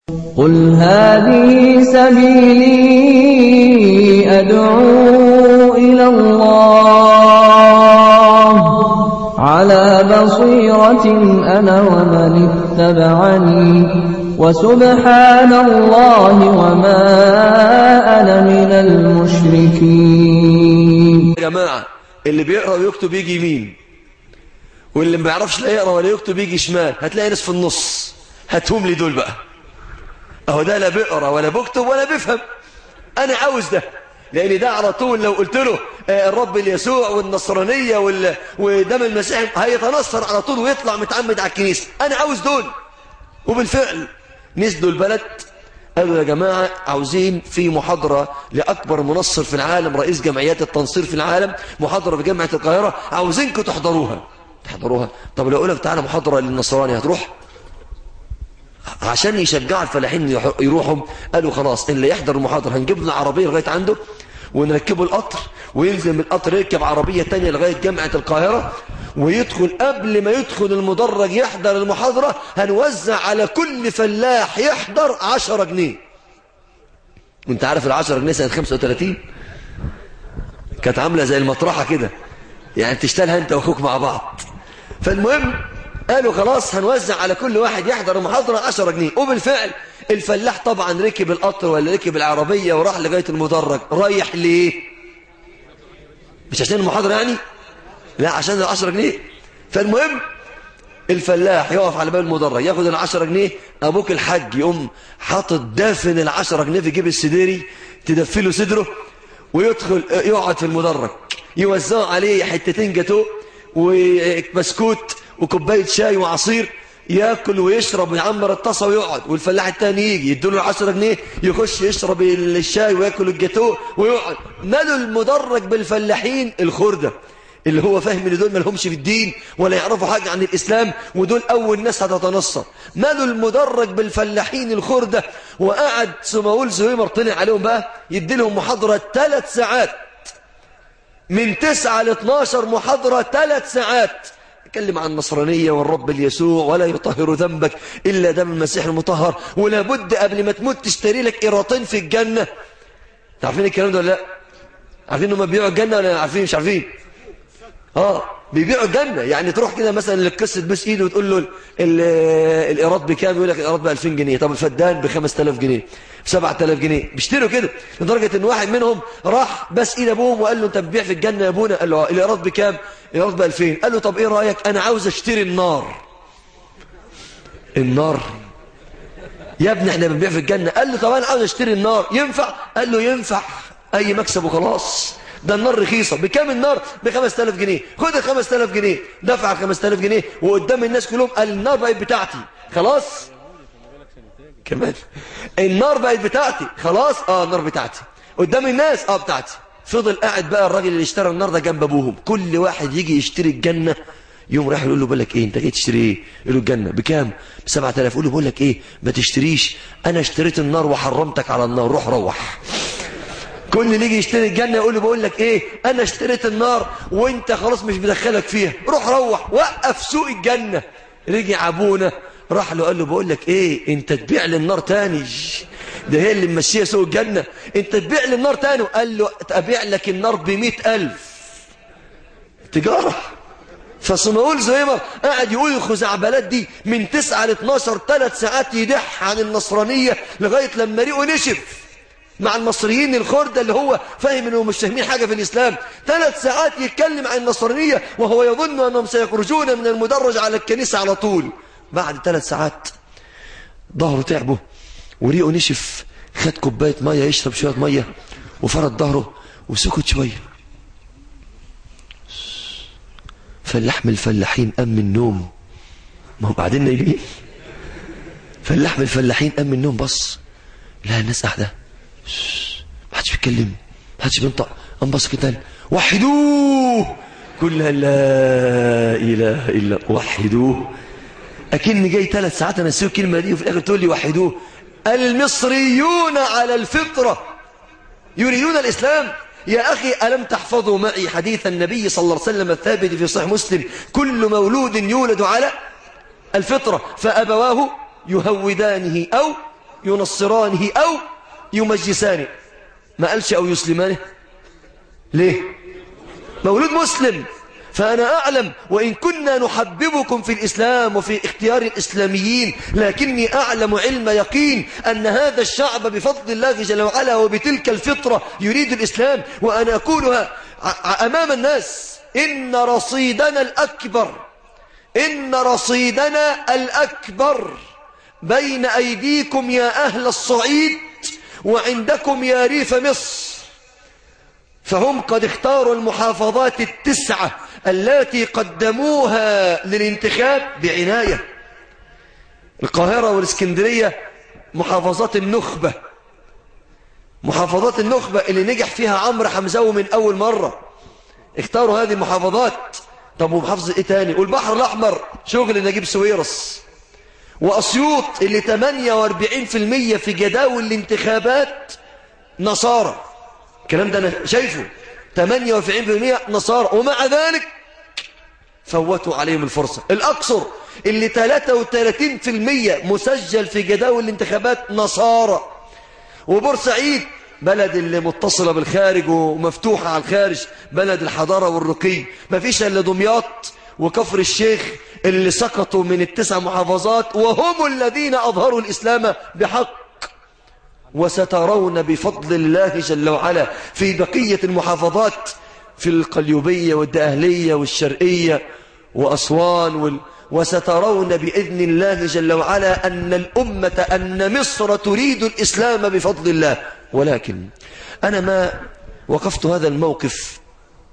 قل هذه سبيلي أدعو إلى الله على بصيرة أنا ومن اتبعني وسبحان الله وما أنا من المشركين يا جماعة اللي بيقرأ ويكتب يجي يمين واللي ما بيعرفش لا يقرأ ولا يكتب يجي شمال هتلاقي ناس في النص هاتهم لي دول بقى اهو ده لا بيقرأ ولا بيكتب ولا بيفهم انا عاوز ده لان ده على طول لو قلت له آه، الرب اليسوع والنصرانية وال... ودم المسيح هيتنصر على طول ويطلع متعمد على الكنيسة انا عاوز دول وبالفعل نزلوا البلد قالوا يا جماعة عاوزين في محاضرة لأكبر منصر في العالم رئيس جمعيات التنصير في العالم محاضرة في جامعة القاهرة عاوزينكم تحضروها تحضروها طب لو أقولك تعالى محاضرة للنصراني هتروح عشان يشجعوا الفلاحين يح- يروحوا قالوا خلاص اللي يحضر المحاضرة هنجيب له عربية لغاية عنده ونركبه القطر وينزل من القطر يركب عربية تانية لغاية جامعة القاهرة ويدخل قبل ما يدخل المدرج يحضر المحاضرة هنوزع على كل فلاح يحضر عشرة جنيه وانت عارف العشرة جنيه سنة 35 كانت عاملة زي المطرحة كده يعني تشتغلها انت واخوك مع بعض فالمهم قالوا خلاص هنوزع على كل واحد يحضر المحاضرة 10 جنيه وبالفعل الفلاح طبعا ركب القطر ولا ركب العربية وراح لغاية المدرج رايح ليه مش عشان المحاضرة يعني لا عشان ال 10 جنيه فالمهم الفلاح يقف على باب المدرج ياخد ال 10 جنيه ابوك الحاج يقوم حاطط دافن ال 10 جنيه في جيب السديري تدفله صدره ويدخل يقعد في المدرج يوزعوا عليه حتتين جاتوه وبسكوت وكوبايه شاي وعصير ياكل ويشرب ويعمر الطاسه ويقعد والفلاح التاني يجي يديله 10 جنيه يخش يشرب الشاي وياكل الجاتوه ويقعد ماله المدرج بالفلاحين الخرده اللي هو فاهم ان دول ما لهمش في الدين ولا يعرفوا حاجة عن الإسلام ودول أول ناس هتتنصر ماله المدرج بالفلاحين الخردة وقعد سماول زهيمر طلع عليهم بقى يدي لهم محاضرة ثلاث ساعات من 9 ل 12 محاضرة ثلاث ساعات يتكلم عن النصرانية والرب اليسوع ولا يطهر ذنبك إلا دم المسيح المطهر ولا بد قبل ما تموت تشتري لك قيراطين في الجنة عارفين الكلام ده ولا لا عارفين انهم بيبيعوا الجنة ولا عارفين مش عارفين اه بيبيعوا الجنة يعني تروح كده مثلا للقصة تبوس ايده وتقول له ال- ال- الايراد بكام يقول لك الايراد ب 2000 جنيه طب الفدان ب 5000 جنيه ب 7000 جنيه بيشتروا كده لدرجة ان واحد منهم راح بس ايد ابوهم وقال له انت بتبيع في الجنة يا ابونا قال له آه. الايراد بكام الايراد ب 2000 قال له طب ايه رايك انا عاوز اشتري النار النار يا ابني احنا بنبيع في الجنة قال له طب انا عاوز اشتري النار ينفع قال له ينفع اي مكسب وخلاص ده النار رخيصة بكام النار ب 5000 جنيه خد ال 5000 جنيه دفع ال 5000 جنيه وقدام الناس كلهم قال النار بقت بتاعتي خلاص كمان النار بقت بتاعتي خلاص اه النار بتاعتي قدام الناس اه بتاعتي فضل قاعد بقى الراجل اللي اشترى النار ده جنب ابوهم كل واحد يجي يشتري الجنة يوم راح يقول له بقول لك ايه انت جاي تشتري ايه يقول له الجنة بكام ب 7000 يقول له بقول لك ايه ما تشتريش انا اشتريت النار وحرمتك على النار روح روح كل اللي يجي يشتري الجنة يقول له بقول لك ايه انا اشتريت النار وانت خلاص مش بدخلك فيها روح روح وقف سوق الجنة رجع ابونا راح له قال له بقول لك ايه انت تبيع لي النار تاني ده هي اللي ممشيه سوق الجنة انت تبيع لي النار تاني قال له ابيع لك النار بمئة الف تجارة فصنعول زهيمر قاعد يقول الخزعبلات دي من 9 ل 12 ثلاث ساعات يدح عن النصرانية لغاية لما ريقه نشف مع المصريين الخردة اللي هو فاهم انهم مش فاهمين حاجة في الإسلام ثلاث ساعات يتكلم عن النصرانية وهو يظن أنهم سيخرجون من المدرج على الكنيسة على طول بعد ثلاث ساعات ظهره تعبه وريقه نشف خد كوباية مية يشرب شوية مية وفرد ظهره وسكت شوية فاللحم الفلاحين قام من النوم ما هو بعدين نايمين فاللحم الفلاحين قام من النوم بص لا الناس قاعده ما حدش بيتكلم ما حدش بينطق قام بص كده وحدوه كلها لا اله الا وحدوه اكن جاي ثلاث ساعات انا اسوي الكلمه دي وفي الاخر تقول لي وحدوه المصريون على الفطره يريدون الإسلام يا أخي ألم تحفظوا معي حديث النبي صلى الله عليه وسلم الثابت في صحيح مسلم كل مولود يولد على الفطرة فأبواه يهودانه أو ينصرانه أو يمجسانه ما قالش أو يسلمانه ليه مولود مسلم فأنا أعلم وإن كنا نحببكم في الإسلام وفي اختيار الإسلاميين لكني أعلم علم يقين أن هذا الشعب بفضل الله جل وعلا وبتلك الفطرة يريد الإسلام وأنا أقولها أمام الناس إن رصيدنا الأكبر إن رصيدنا الأكبر بين أيديكم يا أهل الصعيد وعندكم يا ريف مصر فهم قد اختاروا المحافظات التسعة التي قدموها للانتخاب بعناية القاهرة والاسكندرية محافظات النخبة محافظات النخبة اللي نجح فيها عمرو حمزاوي من أول مرة اختاروا هذه المحافظات طب ومحافظة ايه تاني والبحر الأحمر شغل نجيب سويرس وأسيوط اللي 48% في جداول الانتخابات نصارى الكلام ده أنا شايفه 48% نصارى ومع ذلك فوتوا عليهم الفرصة الأقصر اللي 33% مسجل في جداول الانتخابات نصارى وبورسعيد بلد اللي متصلة بالخارج ومفتوحة على الخارج بلد الحضارة والرقي ما فيش إلا دمياط وكفر الشيخ اللي سقطوا من التسع محافظات وهم الذين أظهروا الإسلام بحق وسترون بفضل الله جل وعلا في بقية المحافظات في القليوبية والدأهلية والشرقية وأسوان وال... وسترون بإذن الله جل وعلا أن الأمة أن مصر تريد الإسلام بفضل الله ولكن أنا ما وقفت هذا الموقف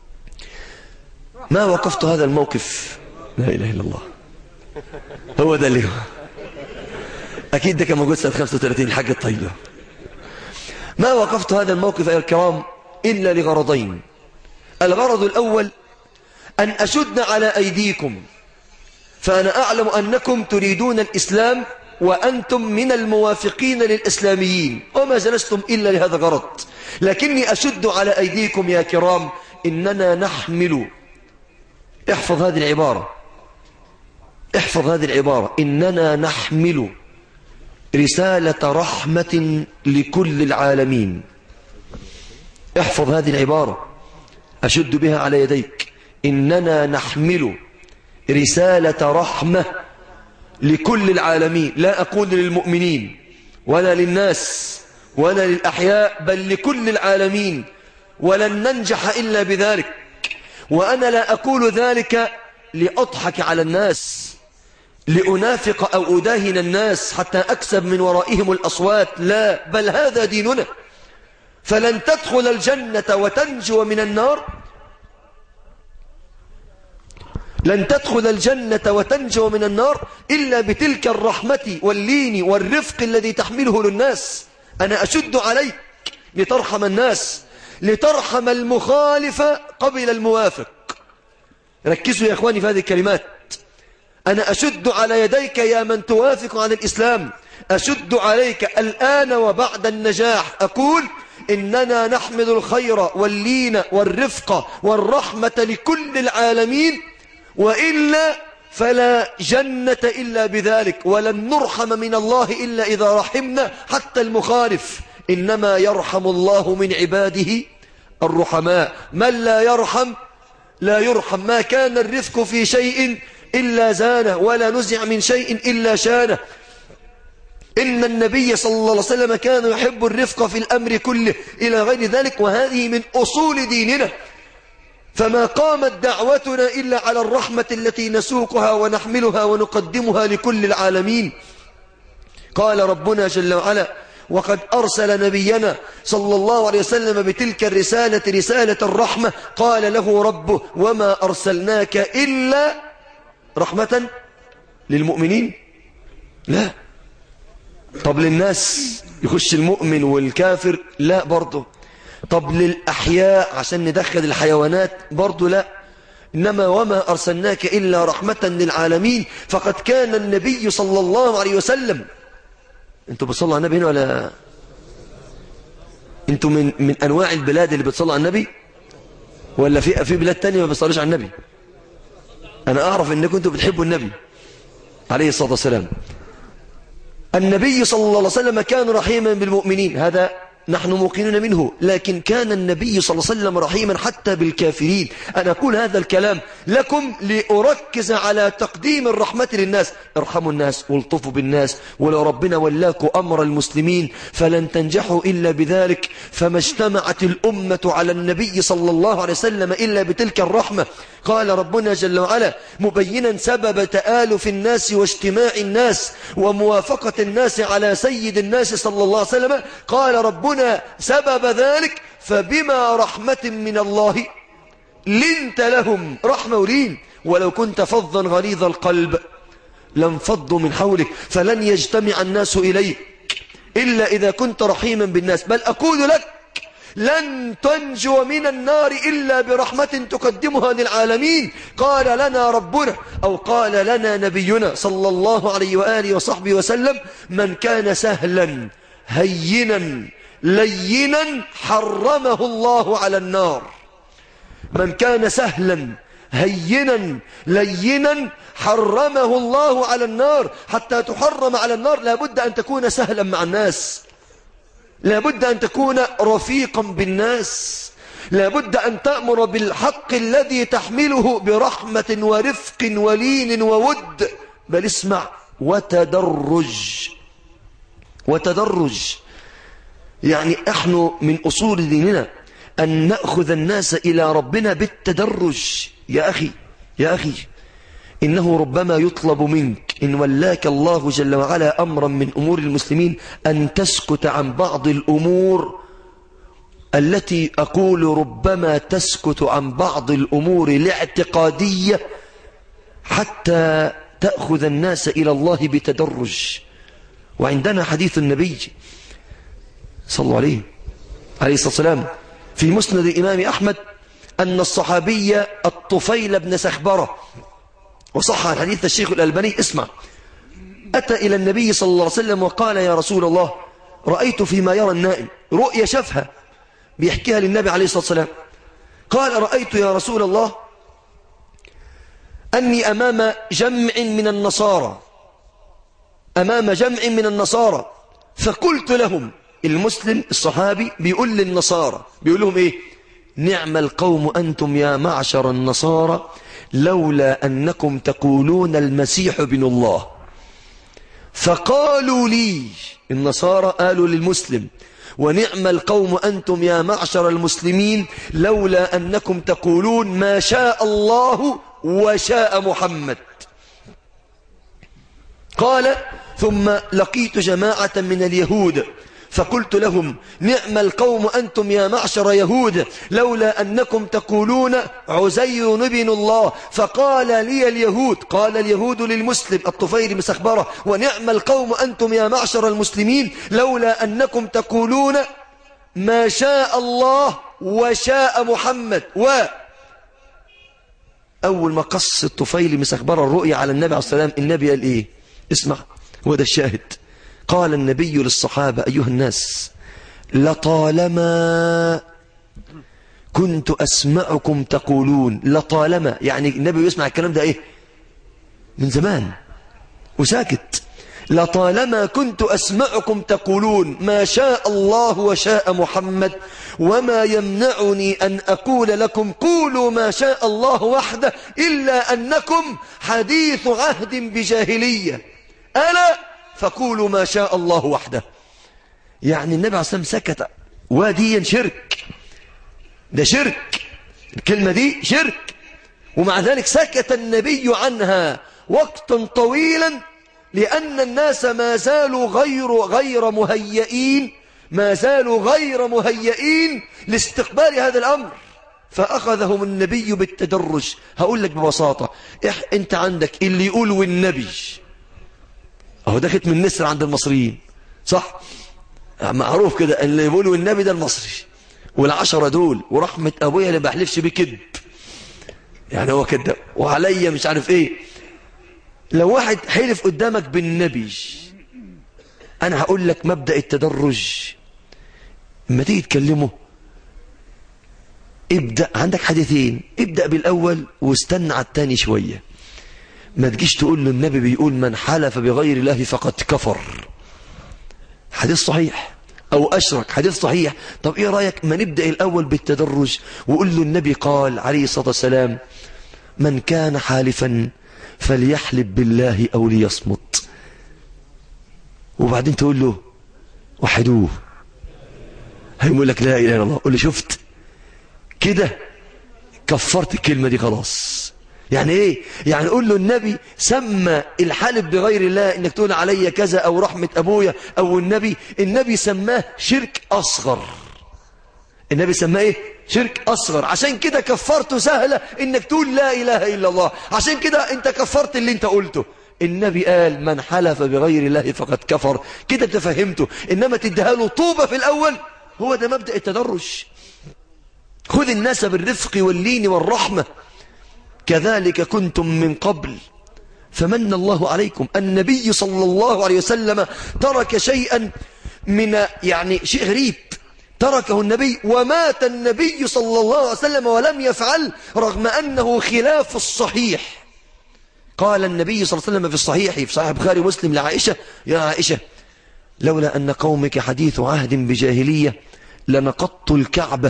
ما وقفت هذا الموقف لا إله إلا الله هو ده اللي هو أكيد ده كان موجود سنة 35 الحاجة الطيبة ما وقفت هذا الموقف أيها الكرام إلا لغرضين الغرض الأول أن أشد على أيديكم فأنا أعلم أنكم تريدون الإسلام وأنتم من الموافقين للإسلاميين وما جلستم إلا لهذا الغرض لكني أشد على أيديكم يا كرام إننا نحمل احفظ هذه العبارة احفظ هذه العبارة إننا نحمل رسالة رحمة لكل العالمين احفظ هذه العبارة أشد بها على يديك إننا نحمل رسالة رحمة لكل العالمين لا أقول للمؤمنين ولا للناس ولا للأحياء بل لكل العالمين ولن ننجح إلا بذلك وأنا لا أقول ذلك لأضحك على الناس لأنافق أو أداهن الناس حتى أكسب من ورائهم الأصوات لا بل هذا ديننا فلن تدخل الجنة وتنجو من النار لن تدخل الجنة وتنجو من النار إلا بتلك الرحمة واللين والرفق الذي تحمله للناس أنا أشد عليك لترحم الناس لترحم المخالف قبل الموافق ركزوا يا إخواني في هذه الكلمات أنا أشد على يديك يا من توافق عن الإسلام أشد عليك الآن وبعد النجاح أقول إننا نحمل الخير واللين والرفق والرحمة لكل العالمين وإلا فلا جنة إلا بذلك ولن نرحم من الله إلا إذا رحمنا حتى المخالف إنما يرحم الله من عباده الرحماء من لا يرحم لا يرحم ما كان الرفق في شيء إلا زانه ولا نزع من شيء إلا شانه إن النبي صلى الله عليه وسلم كان يحب الرفق في الأمر كله إلى غير ذلك وهذه من أصول ديننا فما قامت دعوتنا إلا على الرحمة التي نسوقها ونحملها ونقدمها لكل العالمين قال ربنا جل وعلا وقد أرسل نبينا صلى الله عليه وسلم بتلك الرسالة رسالة الرحمة قال له ربه وما أرسلناك إلا رحمة للمؤمنين لا طب للناس يخش المؤمن والكافر لا برضه طب للأحياء عشان ندخل الحيوانات برضه لا إنما وما أرسلناك إلا رحمة للعالمين فقد كان النبي صلى الله عليه وسلم انتوا بتصلوا على النبي هنا ولا انتوا من من انواع البلاد اللي بتصلوا على النبي ولا في في بلاد تانية ما بتصلوش على النبي انا اعرف انكم انتوا بتحبوا النبي عليه الصلاه والسلام النبي صلى الله عليه وسلم كان رحيما بالمؤمنين هذا نحن موقنون منه لكن كان النبي صلى الله عليه وسلم رحيما حتى بالكافرين أنا أقول هذا الكلام لكم لأركز على تقديم الرحمة للناس ارحموا الناس والطفوا بالناس ولو ربنا ولاكوا أمر المسلمين فلن تنجحوا إلا بذلك فما اجتمعت الأمة على النبي صلى الله عليه وسلم إلا بتلك الرحمة قال ربنا جل وعلا مبينا سبب تآلف الناس واجتماع الناس وموافقة الناس على سيد الناس صلى الله عليه وسلم قال ربنا سبب ذلك فبما رحمة من الله لنت لهم رحمة ولين ولو كنت فظا غليظ القلب لانفضوا من حولك فلن يجتمع الناس إليك إلا إذا كنت رحيما بالناس بل أقول لك لن تنجو من النار إلا برحمة تقدمها للعالمين قال لنا ربنا أو قال لنا نبينا صلى الله عليه وآله وصحبه وسلم من كان سهلا هينا لينا حرمه الله على النار من كان سهلا هينا لينا حرمه الله على النار حتى تحرم على النار لابد أن تكون سهلا مع الناس لابد أن تكون رفيقا بالناس لابد أن تأمر بالحق الذي تحمله برحمة ورفق ولين وود بل اسمع وتدرج وتدرج يعني احنا من أصول ديننا أن نأخذ الناس إلى ربنا بالتدرج يا أخي يا أخي إنه ربما يطلب منك إن ولاك الله جل وعلا أمرا من أمور المسلمين أن تسكت عن بعض الأمور التي أقول ربما تسكت عن بعض الأمور الاعتقادية حتى تأخذ الناس إلى الله بتدرج وعندنا حديث النبي صلى الله عليه عليه الصلاة والسلام في مسند الإمام أحمد أن الصحابي الطفيل بن سخبرة وصح الحديث الشيخ الألباني اسمع أتى إلى النبي صلى الله عليه وسلم وقال يا رسول الله رأيت فيما يرى النائم رؤيا شافها بيحكيها للنبي عليه الصلاة والسلام قال رأيت يا رسول الله أني أمام جمع من النصارى أمام جمع من النصارى فقلت لهم المسلم الصحابي بيقول للنصارى بيقول لهم إيه نعم القوم أنتم يا معشر النصارى لولا أنكم تقولون المسيح بن الله فقالوا لي النصارى قالوا للمسلم ونعم القوم أنتم يا معشر المسلمين لولا أنكم تقولون ما شاء الله وشاء محمد قال ثم لقيت جماعة من اليهود فقلت لهم نعم القوم أنتم يا معشر يهود لولا أنكم تقولون عزير بن الله فقال لي اليهود قال اليهود للمسلم الطفيل مسخبرة ونعم القوم أنتم يا معشر المسلمين لولا أنكم تقولون ما شاء الله وشاء محمد و أول ما قص الطفيل مسخبرة الرؤيا على النبي عليه الصلاة والسلام النبي قال إيه اسمع هو ده الشاهد قال النبي للصحابة أيها الناس لطالما كنت أسمعكم تقولون لطالما يعني النبي يسمع الكلام ده إيه من زمان وساكت لطالما كنت أسمعكم تقولون ما شاء الله وشاء محمد وما يمنعني أن أقول لكم قولوا ما شاء الله وحده إلا أنكم حديث عهد بجاهلية ألا فقولوا ما شاء الله وحده يعني النبي عليه الصلاة والسلام سكت وديا شرك ده شرك الكلمة دي شرك ومع ذلك سكت النبي عنها وقتا طويلا لأن الناس ما زالوا غير غير مهيئين ما زالوا غير مهيئين لاستقبال هذا الأمر فأخذهم النبي بالتدرج هقول لك ببساطة إح انت عندك اللي يقول والنبي اهو ده ختم النسر عند المصريين صح معروف كده اللي يقولوا النبي ده المصري والعشرة دول ورحمة ابويا اللي بحلفش بيه كذب يعني هو كده وعليا مش عارف ايه لو واحد حلف قدامك بالنبي انا هقول لك مبدأ التدرج اما تيجي تكلمه ابدأ عندك حديثين ابدأ بالاول واستنى على التاني شوية ما تجيش تقول له النبي بيقول من حلف بغير الله فقد كفر حديث صحيح أو أشرك حديث صحيح طب إيه رأيك ما نبدأ الأول بالتدرج وقول له النبي قال عليه الصلاة والسلام من كان حالفا فليحلب بالله أو ليصمت وبعدين تقول له وحدوه هيقول لك لا إله إلا الله قول له شفت كده كفرت الكلمة دي خلاص يعني ايه يعني قول له النبي سمى الحلف بغير الله انك تقول علي كذا او رحمة ابويا او النبي النبي سماه شرك اصغر النبي سماه ايه شرك اصغر عشان كده كفرته سهلة انك تقول لا اله الا الله عشان كده انت كفرت اللي انت قلته النبي قال من حلف بغير الله فقد كفر كده انت فهمته انما تديها له طوبة في الاول هو ده مبدأ التدرج خذ الناس بالرفق واللين والرحمة كذلك كنتم من قبل فمن الله عليكم النبي صلى الله عليه وسلم ترك شيئا من يعني شيء غريب تركه النبي ومات النبي صلى الله عليه وسلم ولم يفعل رغم أنه خلاف الصحيح قال النبي صلى الله عليه وسلم في الصحيح في صحيح بخاري مسلم لعائشة يا عائشة لولا أن قومك حديث عهد بجاهلية لنقضت الكعبة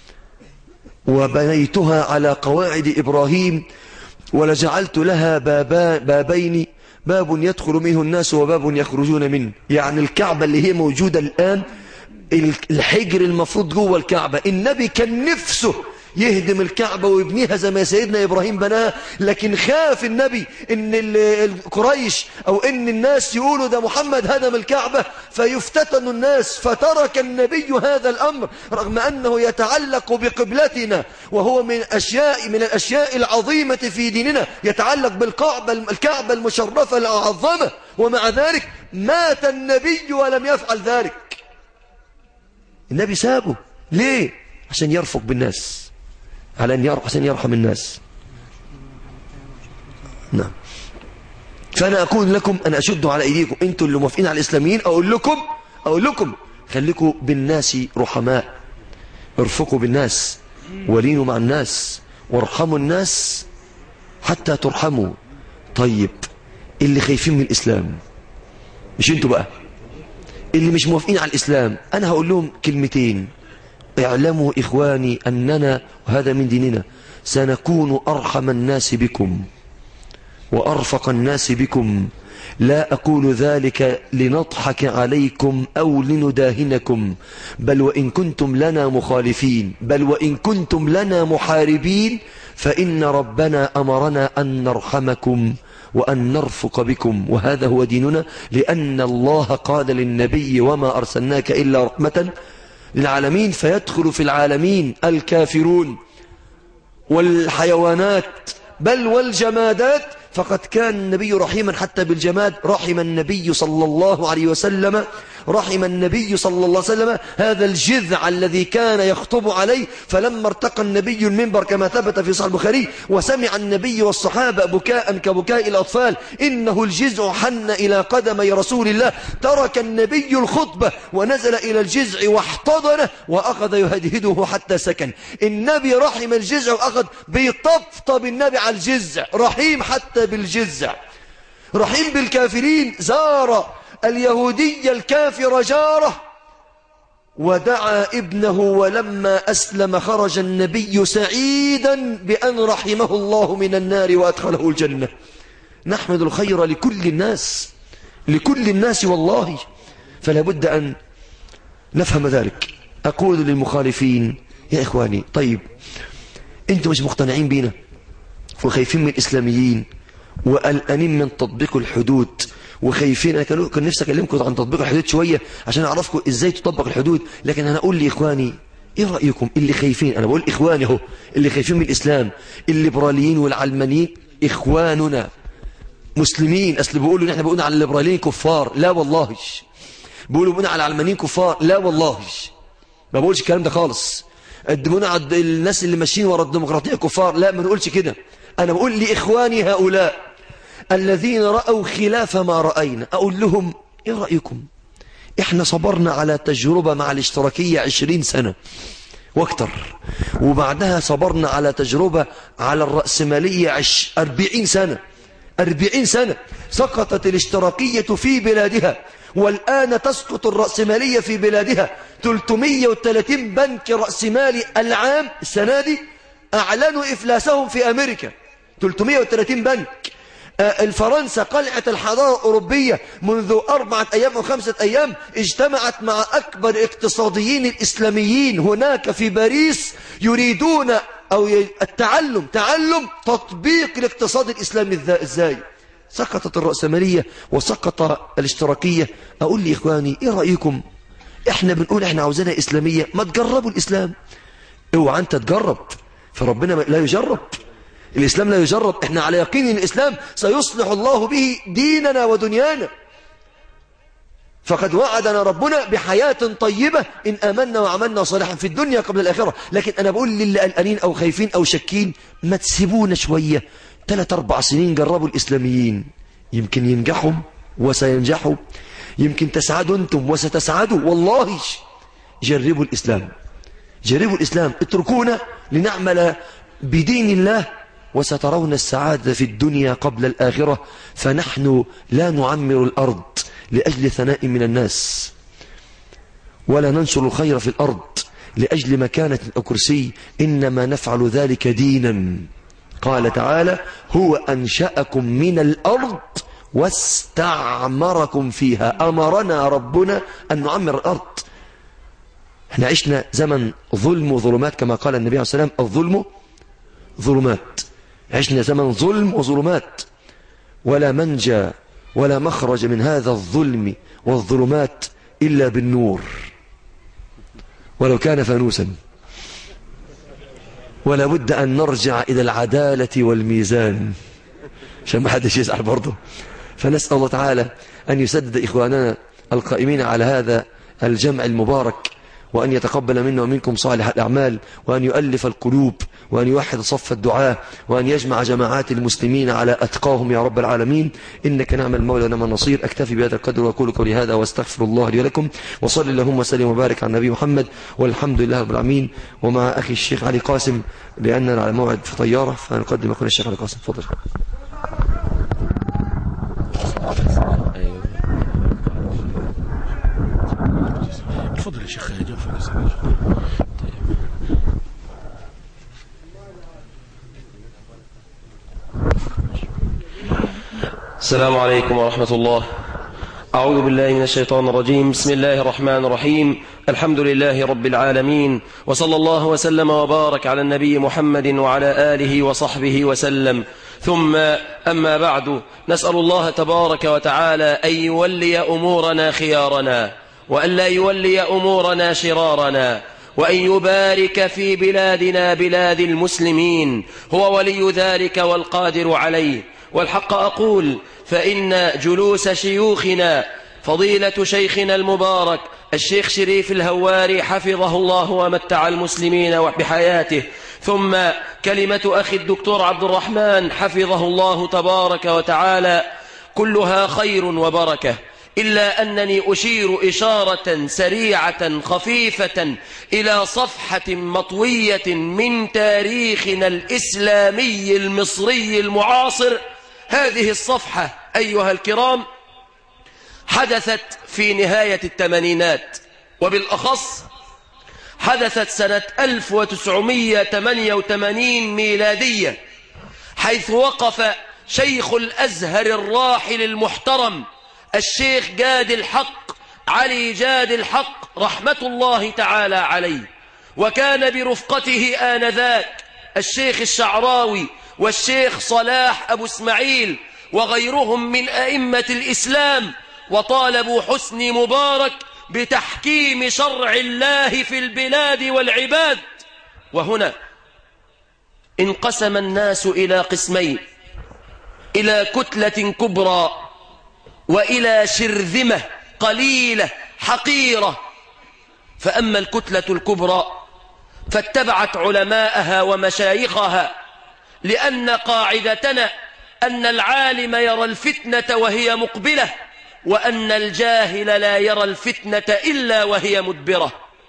وبنيتها على قواعد إبراهيم ولجعلت لها بابا بابين باب يدخل منه الناس وباب يخرجون منه يعني الكعبة اللي هي موجودة الآن الحجر المفروض جوه الكعبة النبي كان نفسه يهدم الكعبة ويبنيها زي ما سيدنا إبراهيم بناها لكن خاف النبي ان القريش أو ان الناس يقولوا ده محمد هدم الكعبة فيفتتن الناس فترك النبي هذا الأمر رغم أنه يتعلق بقبلتنا وهو من أشياء من الأشياء العظيمة في ديننا يتعلق بالكعبة الكعبة المشرفة العظمة ومع ذلك مات النبي ولم يفعل ذلك النبي سابه ليه عشان يرفق بالناس على أن يرحم عشان يرحم الناس نعم فأنا أقول لكم أنا أشد على أيديكم أنتم اللي موافقين على الإسلاميين أقول لكم أقول لكم خليكم بالناس رحماء ارفقوا بالناس ولينوا مع الناس وارحموا الناس حتى ترحموا طيب اللي خايفين من الإسلام مش انتوا بقى اللي مش موافقين على الإسلام أنا هقول لهم كلمتين اعلموا إخواني أننا وهذا من ديننا سنكون أرحم الناس بكم وأرفق الناس بكم لا أقول ذلك لنضحك عليكم أو لنداهنكم بل وإن كنتم لنا مخالفين بل وإن كنتم لنا محاربين فإن ربنا أمرنا أن نرحمكم وأن نرفق بكم وهذا هو ديننا لأن الله قال للنبي وما أرسلناك إلا رحمة للعالمين فيدخل في العالمين الكافرون والحيوانات بل والجمادات فقد كان النبي رحيما حتى بالجماد رحم النبي صلى الله عليه وسلم رحم النبي صلى الله عليه وسلم هذا الجذع الذي كان يخطب عليه فلما ارتقى النبي المنبر كما ثبت في صحيح البخاري وسمع النبي والصحابة بكاء كبكاء الأطفال إنه الجذع حن إلى قدمي رسول الله ترك النبي الخطبة ونزل إلى الجذع واحتضنه وأخذ يهدهده حتى سكن النبي رحم الجذع وأخذ بيطبطب النبي على الجذع رحيم حتى بالجذع رحيم بالكافرين زار اليهودي الكافر جاره ودعا ابنه ولما أسلم خرج النبي سعيدا بأن رحمه الله من النار وأدخله الجنة نحمد الخير لكل الناس لكل الناس والله فلا بد أن نفهم ذلك أقول للمخالفين يا إخواني طيب أنتم مش مقتنعين بينا وخايفين من الإسلاميين وقلقانين من تطبيق الحدود وخايفين انا كان كان نفسي اكلمكم عن تطبيق الحدود شويه عشان اعرفكم ازاي تطبق الحدود لكن انا اقول لاخواني ايه رايكم اللي خايفين انا بقول اخواني اهو اللي خايفين من الاسلام الليبراليين والعلمانيين اخواننا مسلمين اصل بيقولوا ان احنا بنقول على الليبراليين كفار لا والله بيقولوا بنقول على العلمانيين كفار لا والله ما بقولش الكلام ده خالص قدمونا على الناس اللي ماشيين ورا الديمقراطيه كفار لا ما نقولش كده انا بقول لاخواني هؤلاء الذين رأوا خلاف ما رأينا أقول لهم إيه رأيكم إحنا صبرنا على تجربة مع الاشتراكية عشرين سنة واكتر وبعدها صبرنا على تجربة على الرأسمالية عش أربعين سنة أربعين سنة سقطت الاشتراكية في بلادها والآن تسقط الرأسمالية في بلادها 330 بنك رأسمالي العام السنة دي أعلنوا إفلاسهم في أمريكا 330 بنك الفرنسا قلعة الحضارة الأوروبية منذ أربعة أيام أو خمسة أيام اجتمعت مع أكبر اقتصاديين الإسلاميين هناك في باريس يريدون أو التعلم تعلم تطبيق الاقتصاد الإسلامي إزاي سقطت الرأسمالية وسقط الاشتراكية أقول لي إخواني إيه رأيكم إحنا بنقول إحنا عاوزينها إسلامية ما تجربوا الإسلام اوعى أنت تجرب فربنا لا يجرب الإسلام لا يجرب إحنا على يقين أن الإسلام سيصلح الله به ديننا ودنيانا فقد وعدنا ربنا بحياة طيبة إن آمنا وعملنا صالحا في الدنيا قبل الآخرة لكن أنا بقول للي قلقانين أو خايفين أو شاكين ما تسيبونا شوية ثلاث أربع سنين جربوا الإسلاميين يمكن ينجحوا وسينجحوا يمكن تسعدوا أنتم وستسعدوا والله جربوا الإسلام جربوا الإسلام اتركونا لنعمل بدين الله وسترون السعادة في الدنيا قبل الآخرة فنحن لا نعمر الأرض لأجل ثناء من الناس ولا ننشر الخير في الأرض لأجل مكانة أو كرسي إنما نفعل ذلك دينا قال تعالى هو أنشأكم من الأرض واستعمركم فيها أمرنا ربنا أن نعمر الأرض احنا عشنا زمن ظلم وظلمات كما قال النبي عليه الصلاة والسلام الظلم ظلمات عشنا زمن ظلم وظلمات ولا منجى ولا مخرج من هذا الظلم والظلمات إلا بالنور ولو كان فانوسا ولا بد أن نرجع إلى العدالة والميزان عشان ما حدش يزعل برضه فنسأل الله تعالى أن يسدد إخواننا القائمين على هذا الجمع المبارك وأن يتقبل منا ومنكم صالح الأعمال وأن يؤلف القلوب وأن يوحد صف الدعاء وأن يجمع جماعات المسلمين على أتقاهم يا رب العالمين إنك نعم المولى ونعم النصير أكتفي بهذا القدر وأقول قولي هذا واستغفر الله لي ولكم وصل اللهم وسلم وبارك على النبي محمد والحمد لله رب العالمين ومع أخي الشيخ علي قاسم لأننا على موعد في طيارة فنقدم أخونا الشيخ علي قاسم تفضل تفضل يا شيخ جعفر السلام عليكم ورحمة الله أعوذ بالله من الشيطان الرجيم بسم الله الرحمن الرحيم الحمد لله رب العالمين وصلى الله وسلم وبارك على النبي محمد وعلى آله وصحبه وسلم ثم أما بعد نسأل الله تبارك وتعالى أن يولي أمورنا خيارنا وأن لا يولي أمورنا شرارنا وأن يبارك في بلادنا بلاد المسلمين هو ولي ذلك والقادر عليه والحق أقول فإن جلوس شيوخنا فضيلة شيخنا المبارك الشيخ شريف الهواري حفظه الله ومتع المسلمين بحياته ثم كلمة أخي الدكتور عبد الرحمن حفظه الله تبارك وتعالى كلها خير وبركة إلا أنني أشير إشارة سريعة خفيفة إلى صفحة مطوية من تاريخنا الإسلامي المصري المعاصر هذه الصفحة أيها الكرام حدثت في نهاية الثمانينات وبالأخص حدثت سنة 1988 ميلادية حيث وقف شيخ الأزهر الراحل المحترم الشيخ جاد الحق علي جاد الحق رحمة الله تعالى عليه وكان برفقته آنذاك الشيخ الشعراوي والشيخ صلاح أبو اسماعيل وغيرهم من أئمة الإسلام وطالبوا حسني مبارك بتحكيم شرع الله في البلاد والعباد وهنا انقسم الناس إلى قسمين إلى كتلة كبرى وإلى شرذمة قليلة حقيرة فأما الكتلة الكبرى فاتبعت علماءها ومشايخها لأن قاعدتنا أن العالم يرى الفتنة وهي مقبلة وأن الجاهل لا يرى الفتنة إلا وهي مدبرة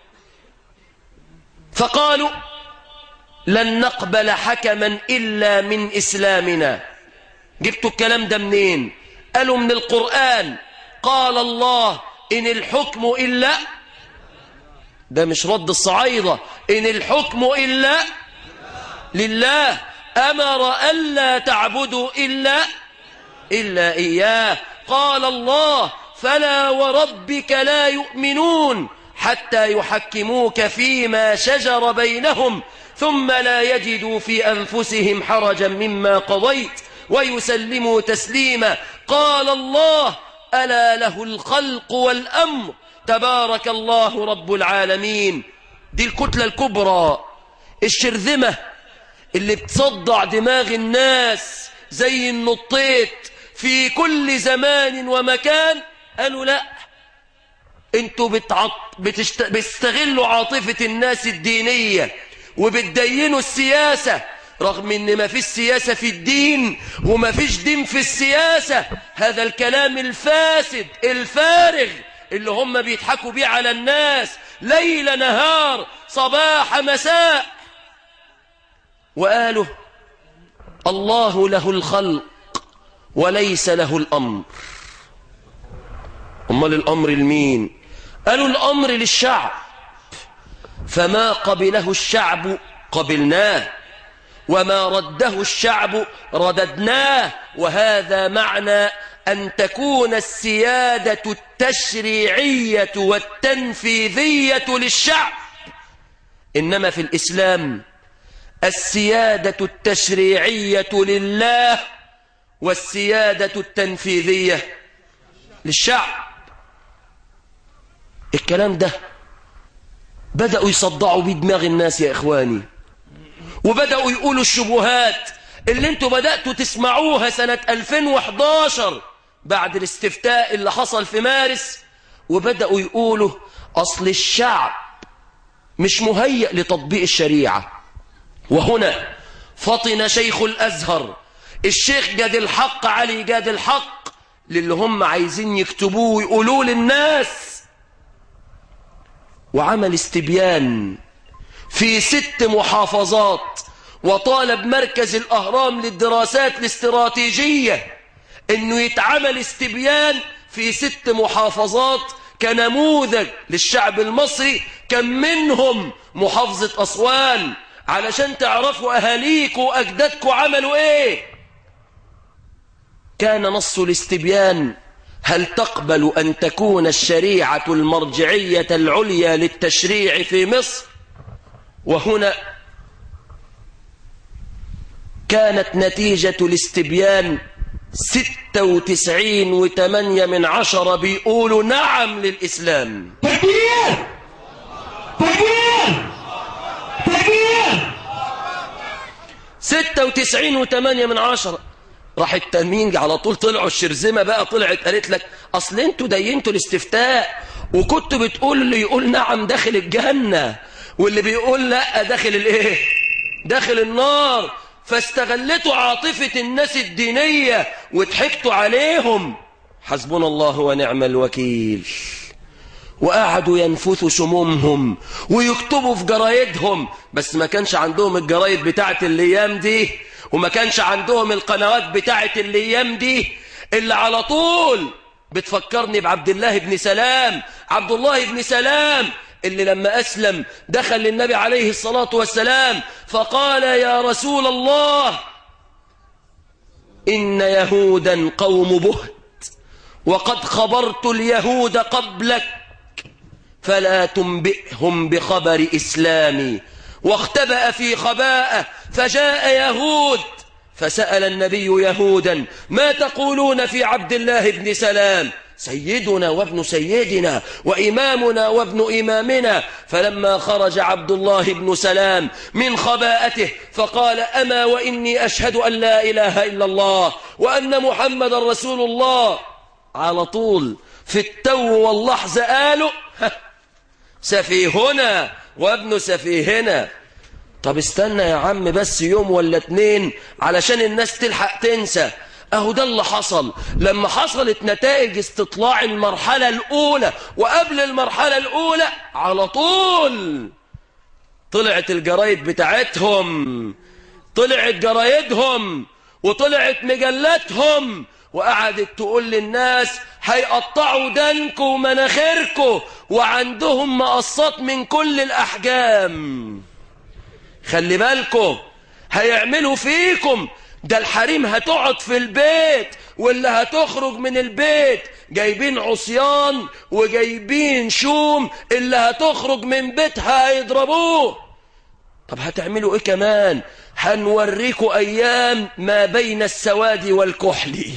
فقالوا لن نقبل حكما إلا من إسلامنا جبتوا الكلام ده منين قالوا من القرآن قال الله إن الحكم إلا ده مش رد الصعايدة إن الحكم إلا لله أمر ألا تعبدوا إلا إلا إياه قال الله فلا وربك لا يؤمنون حتى يحكموك فيما شجر بينهم ثم لا يجدوا في أنفسهم حرجا مما قضيت ويسلموا تسليما قال الله ألا له الخلق والأمر تبارك الله رب العالمين دي الكتلة الكبرى الشرذمة اللي بتصدع دماغ الناس زي النطيط في كل زمان ومكان قالوا لا انتوا بتعط... بتشت... بتستغلوا عاطفة الناس الدينية وبتدينوا السياسة رغم ان ما فيش سياسة في الدين وما فيش دين في السياسة هذا الكلام الفاسد الفارغ اللي هم بيضحكوا بيه على الناس ليل نهار صباح مساء وقالوا الله له الخلق وليس له الأمر أمال الأمر لمين قالوا الأمر للشعب فما قبله الشعب قبلناه وما رده الشعب رددناه وهذا معنى أن تكون السيادة التشريعية والتنفيذية للشعب إنما في الإسلام السيادة التشريعية لله والسيادة التنفيذية للشعب الكلام ده بدأوا يصدعوا بدماغ الناس يا إخواني وبدأوا يقولوا الشبهات اللي انتوا بدأتوا تسمعوها سنة 2011 بعد الاستفتاء اللي حصل في مارس وبدأوا يقولوا أصل الشعب مش مهيأ لتطبيق الشريعة وهنا فطن شيخ الأزهر الشيخ جاد الحق علي جاد الحق للي هم عايزين يكتبوه ويقولوه للناس وعمل استبيان في ست محافظات وطالب مركز الأهرام للدراسات الاستراتيجية انه يتعمل استبيان في ست محافظات كنموذج للشعب المصري كم منهم محافظة أسوان علشان تعرفوا أهاليكوا وأجدادكوا عملوا إيه كان نص الاستبيان هل تقبل أن تكون الشريعة المرجعية العليا للتشريع في مصر وهنا كانت نتيجة الاستبيان ستة وتسعين وثمانية من عشرة بيقولوا نعم للإسلام تكبير تكبير تكبير ستة وتسعين وثمانية من عشرة راح التنمين على طول طلعوا الشرزمة بقى طلعت قالت لك أصل انتوا دينتوا الاستفتاء وكنتوا بتقول اللي يقول نعم داخل الجنة واللي بيقول لا داخل الايه داخل النار فاستغلتوا عاطفة الناس الدينية وضحكتوا عليهم حسبنا الله ونعم الوكيل وقعدوا ينفثوا سمومهم ويكتبوا في جرايدهم بس ما كانش عندهم الجرايد بتاعت الايام دي وما كانش عندهم القنوات بتاعت الايام دي اللي على طول بتفكرني بعبد الله بن سلام عبد الله بن سلام اللي لما أسلم دخل للنبي عليه الصلاة والسلام فقال يا رسول الله إن يهودا قوم بهت وقد خبرت اليهود قبلك فلا تنبئهم بخبر إسلامي واختبأ في خباءه فجاء يهود فسأل النبي يهودا ما تقولون في عبد الله بن سلام سيدنا وابن سيدنا وإمامنا وابن إمامنا فلما خرج عبد الله بن سلام من خباءته فقال أما وإني أشهد أن لا إله إلا الله وأن محمد رسول الله على طول في التو واللحظة قالوا سفيهنا وابن سفيهنا طب استنى يا عم بس يوم ولا اتنين علشان الناس تلحق تنسى اهو ده اللي حصل لما حصلت نتائج استطلاع المرحلة الاولى وقبل المرحلة الاولى على طول طلعت الجرايد بتاعتهم طلعت جرايدهم وطلعت مجلاتهم وقعدت تقول للناس هيقطعوا دنكم ومناخيركم وعندهم مقصات من كل الأحجام خلي بالكم هيعملوا فيكم ده الحريم هتقعد في البيت واللي هتخرج من البيت جايبين عصيان وجايبين شوم اللي هتخرج من بيتها هيضربوه طب هتعملوا ايه كمان هنوريكم ايام ما بين السواد والكحل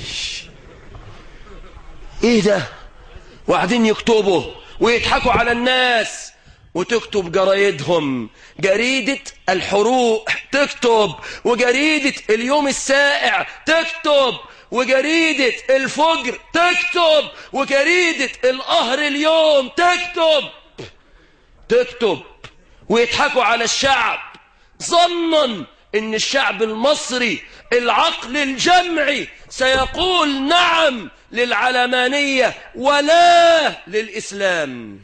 ايه ده وقاعدين يكتبوا ويضحكوا على الناس وتكتب جرايدهم جريدة الحروق تكتب وجريدة اليوم السائع تكتب وجريدة الفجر تكتب وجريدة القهر اليوم تكتب تكتب ويضحكوا على الشعب ظنا ان الشعب المصري العقل الجمعي سيقول نعم للعلمانية ولا للإسلام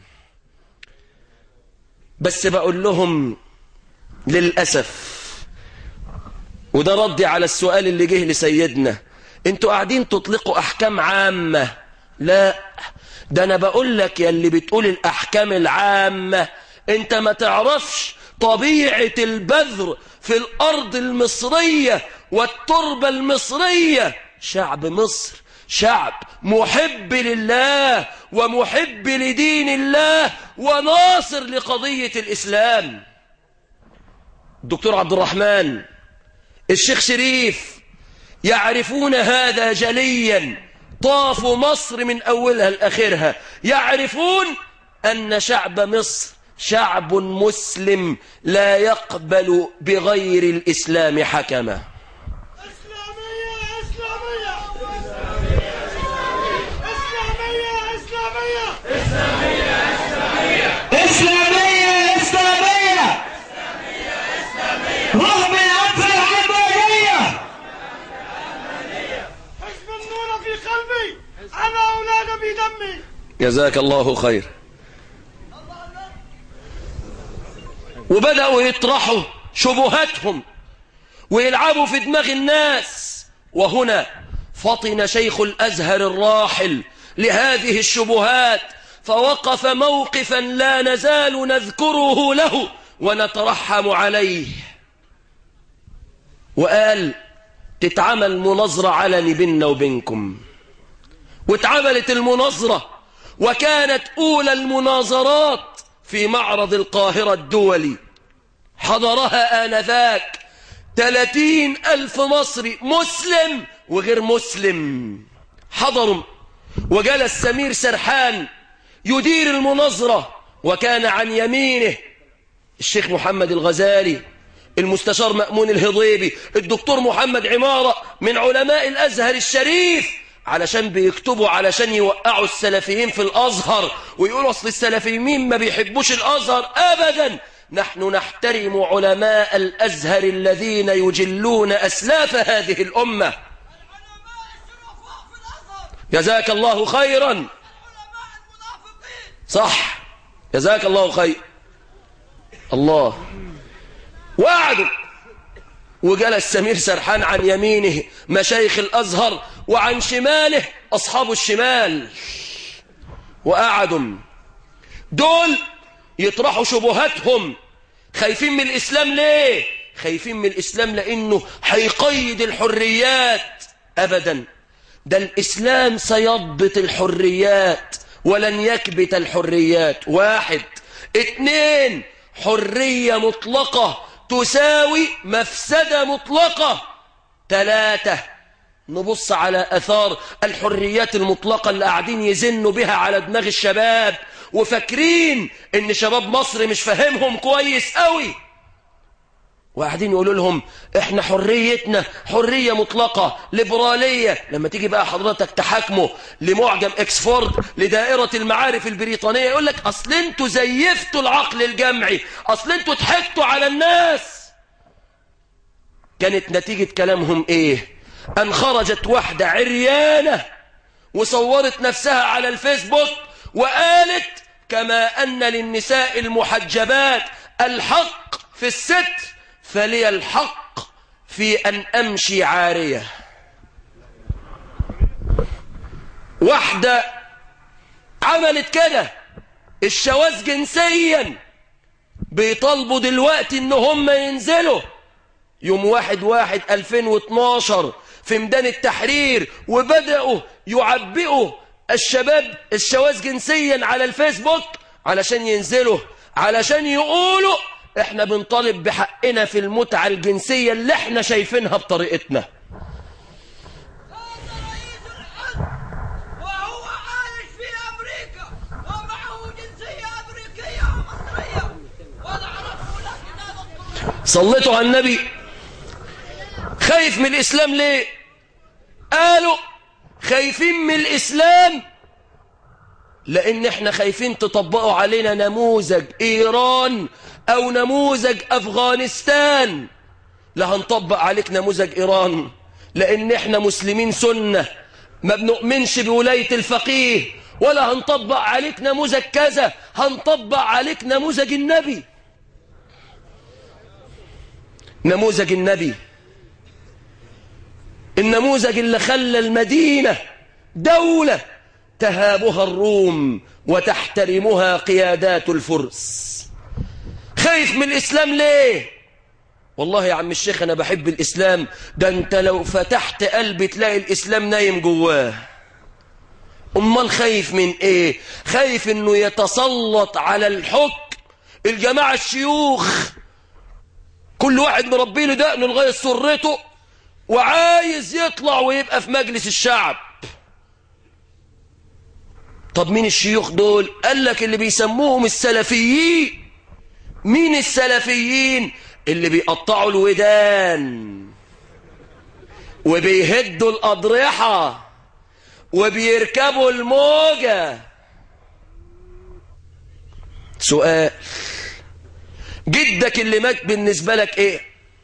بس بقول لهم للأسف وده ردي على السؤال اللي جه لسيدنا انتوا قاعدين تطلقوا أحكام عامة لا ده أنا بقول لك يا اللي بتقول الأحكام العامة انت ما تعرفش طبيعة البذر في الأرض المصرية والتربة المصرية شعب مصر شعب محب لله ومحب لدين الله وناصر لقضية الإسلام الدكتور عبد الرحمن الشيخ شريف يعرفون هذا جليا طافوا مصر من أولها لآخرها يعرفون أن شعب مصر شعب مسلم لا يقبل بغير الإسلام حكما إسلامية إسلامية إسلامية إسلامية إسلامية إسلامية رغم الأنف العلمانية حزب النور في قلبي أنا أولاد بدمي جزاك الله خير وبدأوا يطرحوا شبهاتهم ويلعبوا في دماغ الناس وهنا فطن شيخ الأزهر الراحل لهذه الشبهات فوقف موقفا لا نزال نذكره له ونترحم عليه وقال تتعمل مناظرة علني بيننا وبينكم واتعملت المناظرة وكانت أولى المناظرات في معرض القاهرة الدولي حضرها آنذاك ثلاثين ألف مصري مسلم وغير مسلم حضروا وجلس سمير سرحان يدير المناظرة وكان عن يمينه الشيخ محمد الغزالي المستشار مأمون الهضيبي الدكتور محمد عمارة من علماء الأزهر الشريف علشان بيكتبوا علشان يوقعوا السلفيين في الأزهر ويقولوا أصل السلفيين ما بيحبوش الأزهر أبدا نحن نحترم علماء الأزهر الذين يجلون أسلاف هذه الأمة جزاك الله خيرا صح جزاك الله خير الله وقعدوا وجلس سمير سرحان عن يمينه مشايخ الأزهر وعن شماله أصحاب الشمال وقعدوا دول يطرحوا شبهاتهم خايفين من الإسلام ليه خايفين من الإسلام لأنه هيقيد الحريات أبدا ده الإسلام سيضبط الحريات ولن يكبت الحريات واحد اتنين حرية مطلقة تساوي مفسدة مطلقة ثلاثة نبص على أثار الحريات المطلقة اللي قاعدين يزنوا بها على دماغ الشباب وفاكرين ان شباب مصر مش فاهمهم كويس قوي وقاعدين يقولوا لهم احنا حريتنا حرية مطلقة ليبرالية لما تيجي بقى حضرتك تحاكمه لمعجم اكسفورد لدائرة المعارف البريطانية يقول لك اصل انتوا زيفتوا العقل الجمعي اصل انتوا ضحكتوا على الناس كانت نتيجة كلامهم ايه ان خرجت واحدة عريانة وصورت نفسها على الفيسبوك وقالت كما ان للنساء المحجبات الحق في الستر فلي الحق في أن أمشي عارية واحدة عملت كده الشواذ جنسيا بيطالبوا دلوقتي ان هم ينزلوا يوم واحد واحد 2012 في ميدان التحرير وبدأوا يعبئوا الشباب الشواذ جنسيا على الفيسبوك علشان ينزلوا علشان يقولوا احنا بنطالب بحقنا في المتعة الجنسية اللي احنا شايفينها بطريقتنا وهو عايش في أمريكا ومعه جنسية أمريكية ومصرية ونعرفه لكن هذا الطرق صليتوا على النبي خايف من الإسلام ليه قالوا خايفين من الإسلام لأن احنا خايفين تطبقوا علينا نموذج إيران أو نموذج أفغانستان لا هنطبق عليك نموذج إيران لأن احنا مسلمين سنة ما بنؤمنش بولاية الفقيه ولا هنطبق عليك نموذج كذا هنطبق عليك نموذج النبي نموذج النبي النموذج اللي خلى المدينة دولة تهابها الروم وتحترمها قيادات الفرس خايف من الإسلام ليه والله يا عم الشيخ أنا بحب الإسلام ده أنت لو فتحت قلبي تلاقي الإسلام نايم جواه أمال خايف من إيه خايف أنه يتسلط على الحكم الجماعة الشيوخ كل واحد مربي له دقنه لغاية سرته وعايز يطلع ويبقى في مجلس الشعب طب مين الشيوخ دول قال لك اللي بيسموهم السلفيين مين السلفيين اللي بيقطعوا الودان وبيهدوا الأضرحة وبيركبوا الموجة سؤال جدك اللي مات بالنسبة لك ايه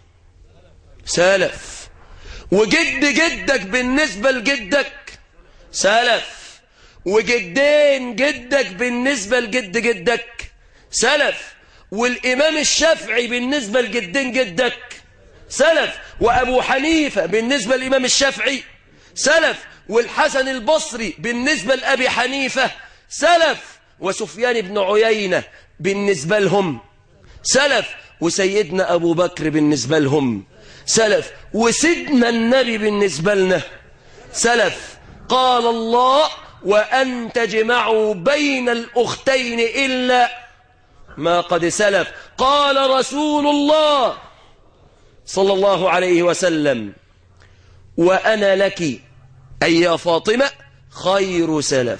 سلف وجد جدك بالنسبة لجدك سلف وجدين جدك بالنسبة لجد جدك سلف والإمام الشافعي بالنسبة لجدين جدك سلف وأبو حنيفة بالنسبة للإمام الشافعي سلف والحسن البصري بالنسبة لأبي حنيفة سلف وسفيان بن عيينة بالنسبة لهم سلف وسيدنا أبو بكر بالنسبة لهم سلف وسيدنا النبي بالنسبة لنا سلف قال الله وأن تجمعوا بين الأختين إلا ما قد سلف قال رسول الله صلى الله عليه وسلم وأنا لك أي يا فاطمة خير سلف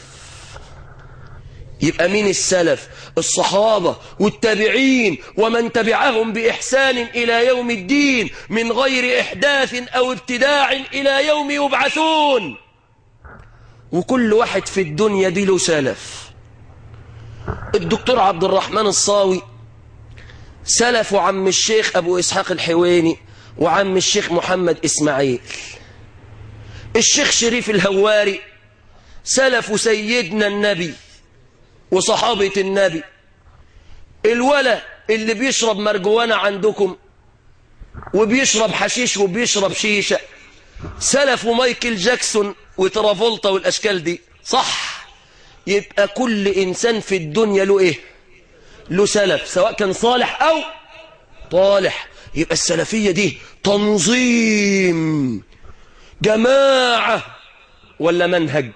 يبقى مين السلف الصحابة والتابعين ومن تبعهم بإحسان إلى يوم الدين من غير إحداث أو ابتداع إلى يوم يبعثون وكل واحد في الدنيا دي له سلف الدكتور عبد الرحمن الصاوي سلف عم الشيخ أبو إسحاق الحويني وعم الشيخ محمد إسماعيل الشيخ شريف الهواري سلف سيدنا النبي وصحابة النبي الولا اللي بيشرب مرجوانة عندكم وبيشرب حشيش وبيشرب شيشة سلف مايكل جاكسون وترافولتا والأشكال دي صح يبقى كل إنسان في الدنيا له إيه له سلف سواء كان صالح أو طالح يبقى السلفية دي تنظيم جماعة ولا منهج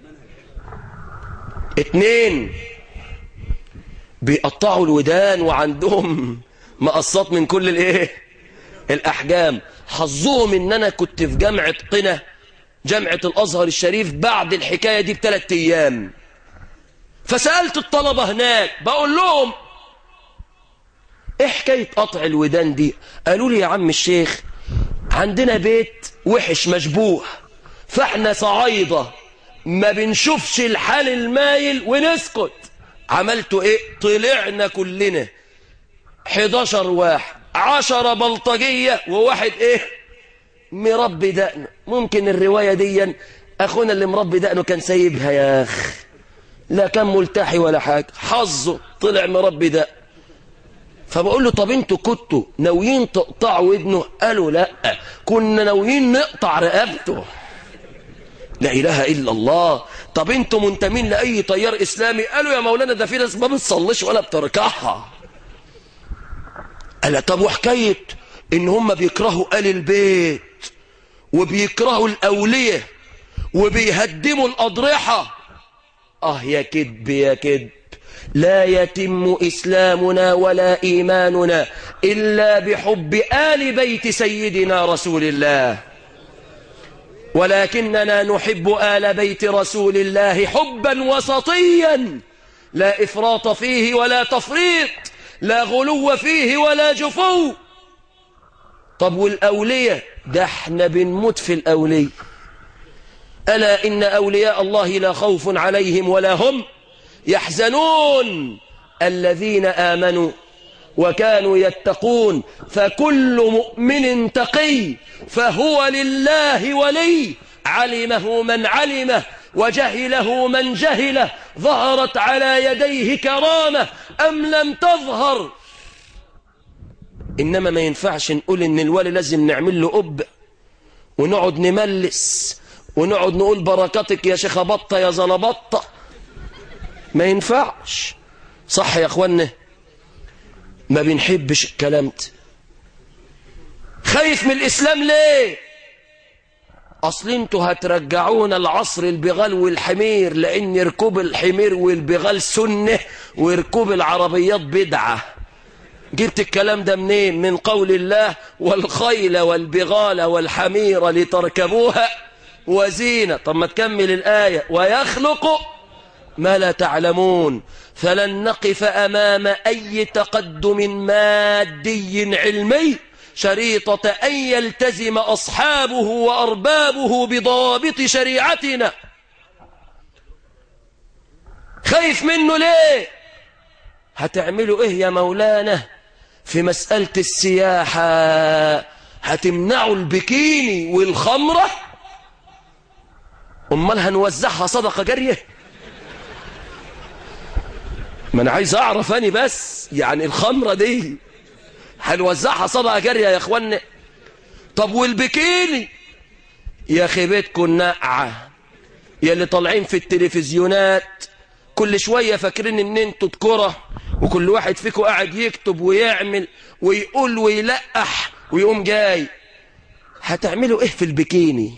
اتنين بيقطعوا الودان وعندهم مقصات من كل الايه الاحجام حظهم ان انا كنت في جامعة قنا جامعة الازهر الشريف بعد الحكاية دي بثلاث ايام فسألت الطلبة هناك بقول لهم ايه حكاية قطع الودان دي قالوا لي يا عم الشيخ عندنا بيت وحش مشبوه فاحنا صعايدة ما بنشوفش الحال المايل ونسكت عملتوا ايه طلعنا كلنا 11 واحد 10 بلطجية وواحد ايه مربي دقنه ممكن الرواية دي اخونا اللي مربي دقنه كان سايبها يا اخ لا كان ملتحي ولا حاجة حظه طلع مربي دقن فبقول له طب انتوا كنتوا ناويين تقطعوا ودنه قالوا لا كنا ناويين نقطع رقبته لا إله إلا الله طب انتم منتمين لأي تيار إسلامي قالوا يا مولانا ده في ناس ما بتصليش ولا بتركعها قال طب وحكاية إن هم بيكرهوا آل البيت وبيكرهوا الأولية وبيهدموا الأضرحة آه يا كذب يا كذب لا يتم إسلامنا ولا إيماننا إلا بحب آل بيت سيدنا رسول الله ولكننا نحب آل بيت رسول الله حبا وسطيا لا إفراط فيه ولا تفريط لا غلو فيه ولا جفو طب والأولية ده احنا بنموت في الأولية ألا إن أولياء الله لا خوف عليهم ولا هم يحزنون الذين آمنوا وكانوا يتقون فكل مؤمن تقي فهو لله ولي علمه من علمه وجهله من جهله ظهرت على يديه كرامة أم لم تظهر إنما ما ينفعش نقول إن الولي لازم نعمل له أب ونقعد نملس ونقعد نقول بركاتك يا شيخ بطة يا زلبطة ما ينفعش صح يا اخوانا ما بنحبش الكلام ده خايف من الاسلام ليه اصل انتوا هترجعونا العصر البغال والحمير لان ركوب الحمير والبغال سنه وركوب العربيات بدعه جبت الكلام ده منين من قول الله والخيل والبغال والحمير لتركبوها وزينة طب ما تكمل الآية ويخلق ما لا تعلمون فلن نقف أمام أي تقدم مادي علمي شريطة أن يلتزم أصحابه وأربابه بضوابط شريعتنا خايف منه ليه هتعملوا إيه يا مولانا في مسألة السياحة هتمنعوا البكيني والخمرة امال هنوزعها صدقة جارية ما انا عايز اعرف اني بس يعني الخمرة دي هنوزعها صدقة جارية يا اخوانا طب والبكيني يا خيبتكم النقعة يا اللي طالعين في التلفزيونات كل شوية فاكرين ان انتوا تكرة وكل واحد فيكم قاعد يكتب ويعمل ويقول ويلقح ويقوم جاي هتعملوا ايه في البكيني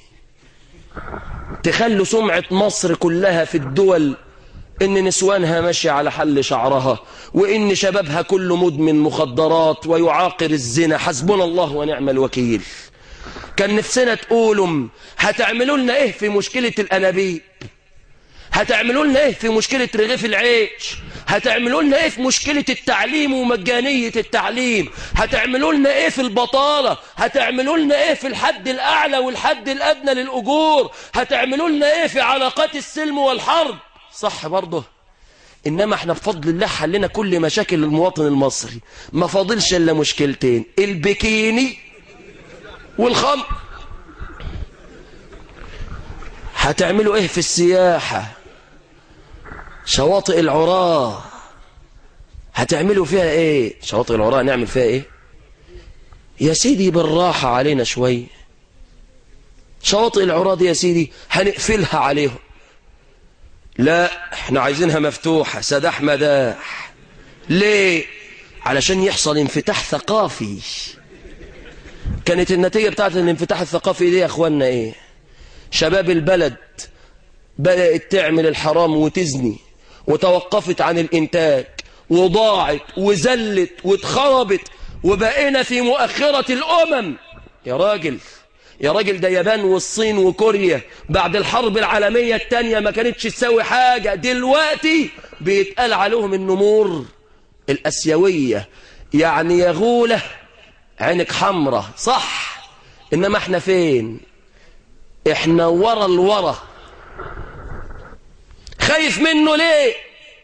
تخلوا سمعة مصر كلها في الدول ان نسوانها ماشية على حل شعرها وان شبابها كله مدمن مخدرات ويعاقر الزنا حسبنا الله ونعم الوكيل كان نفسنا تقولوا هتعملوا لنا ايه في مشكلة الانابيب هتعملوا لنا ايه في مشكلة رغيف العيش هتعملوا لنا ايه في مشكلة التعليم ومجانية التعليم هتعملوا لنا ايه في البطالة هتعملوا لنا ايه في الحد الاعلى والحد الادنى للاجور هتعملوا لنا ايه في علاقات السلم والحرب صح برضه انما احنا بفضل الله حلنا كل مشاكل المواطن المصري ما فاضلش الا مشكلتين البكيني والخمر هتعملوا ايه في السياحة شواطئ العراة هتعملوا فيها ايه شواطئ العراة نعمل فيها ايه يا سيدي بالراحة علينا شوي شواطئ العراة دي يا سيدي هنقفلها عليهم لا احنا عايزينها مفتوحة سداح مداح ليه علشان يحصل انفتاح ثقافي كانت النتيجة بتاعت الانفتاح الثقافي دي يا اخوانا ايه شباب البلد بدأت تعمل الحرام وتزني وتوقفت عن الإنتاج وضاعت وزلت واتخربت وبقينا في مؤخرة الأمم يا راجل يا راجل ده يابان والصين وكوريا بعد الحرب العالمية التانية ما كانتش تساوي حاجة دلوقتي بيتقال عليهم النمور الأسيوية يعني يا غولة عينك حمرة صح إنما احنا فين احنا ورا الورا خايف منه ليه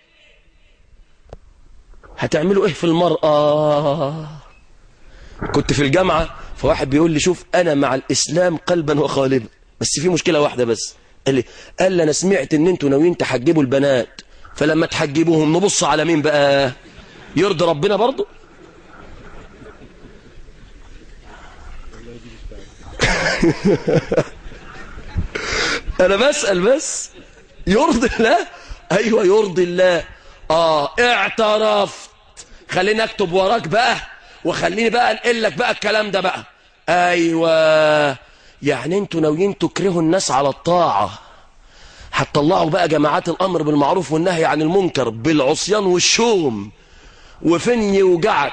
هتعملوا ايه في المرأة كنت في الجامعة فواحد بيقول لي شوف انا مع الاسلام قلبا وقالبا بس في مشكلة واحدة بس قال لي قال لي انا سمعت ان انتوا ناويين تحجبوا البنات فلما تحجبوهم نبص على مين بقى يرضي ربنا برضه انا بسأل بس يرضي الله ايوه يرضي الله اه اعترفت خليني اكتب وراك بقى وخليني بقى انقل لك بقى الكلام ده بقى ايوه يعني انتوا ناويين تكرهوا الناس على الطاعه هتطلعوا بقى جماعات الامر بالمعروف والنهي عن المنكر بالعصيان والشوم وفين يوجعك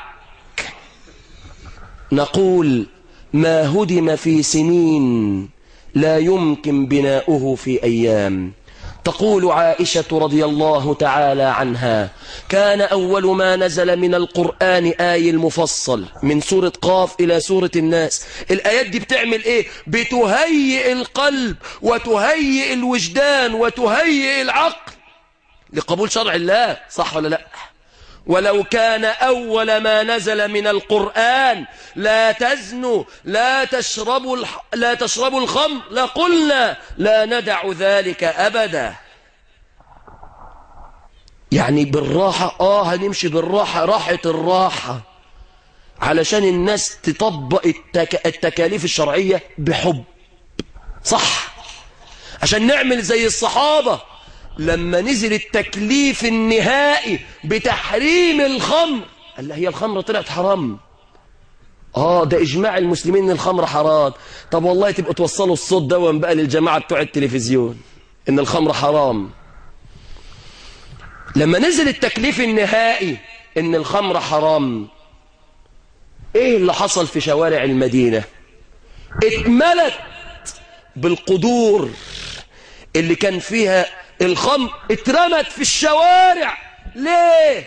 نقول ما هدم في سنين لا يمكن بناؤه في أيام تقول عائشة رضي الله تعالى عنها كان أول ما نزل من القرآن آي المفصل من سورة قاف إلى سورة الناس الآيات دي بتعمل إيه بتهيئ القلب وتهيئ الوجدان وتهيئ العقل لقبول شرع الله صح ولا لا ولو كان أول ما نزل من القرآن لا تزنوا لا تشربوا, الح... لا تشربوا الخمر لقلنا لا ندع ذلك أبدا يعني بالراحة آه هنمشي بالراحة راحة الراحة علشان الناس تطبق التك... التكاليف الشرعية بحب صح عشان نعمل زي الصحابة لما نزل التكليف النهائي بتحريم الخمر قال لا هي الخمر طلعت حرام اه ده اجماع المسلمين ان الخمر حرام طب والله تبقوا توصلوا الصوت ده بقى للجماعه بتوع التلفزيون ان الخمر حرام لما نزل التكليف النهائي ان الخمر حرام ايه اللي حصل في شوارع المدينه اتملت بالقدور اللي كان فيها الخمر اترمت في الشوارع ليه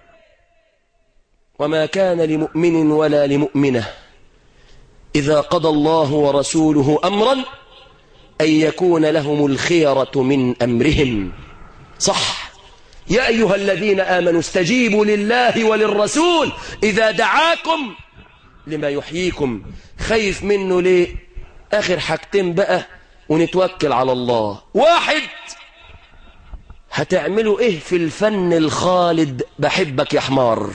وما كان لمؤمن ولا لمؤمنة إذا قضى الله ورسوله أمرا أن يكون لهم الخيرة من أمرهم صح يا أيها الذين آمنوا استجيبوا لله وللرسول إذا دعاكم لما يحييكم خايف منه ليه آخر حاجتين بقى ونتوكل على الله واحد هتعملوا ايه في الفن الخالد بحبك يا حمار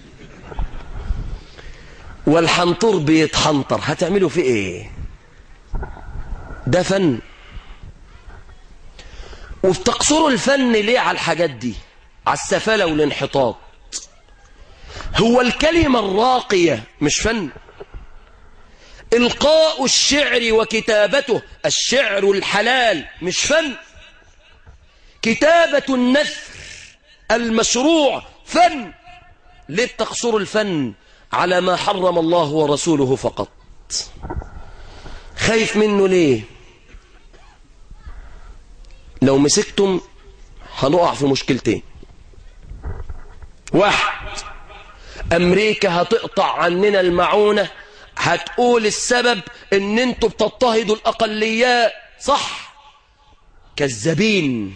والحنطور بيتحنطر هتعملوا في ايه ده فن وبتقصروا الفن ليه على الحاجات دي على السفالة والانحطاط هو الكلمة الراقية مش فن إلقاء الشعر وكتابته الشعر الحلال مش فن كتابة النثر المشروع فن ليه تقصر الفن على ما حرم الله ورسوله فقط خايف منه ليه لو مسكتم هنقع في مشكلتين واحد أمريكا هتقطع عننا المعونة هتقول السبب ان انتوا بتضطهدوا الأقليات صح كذابين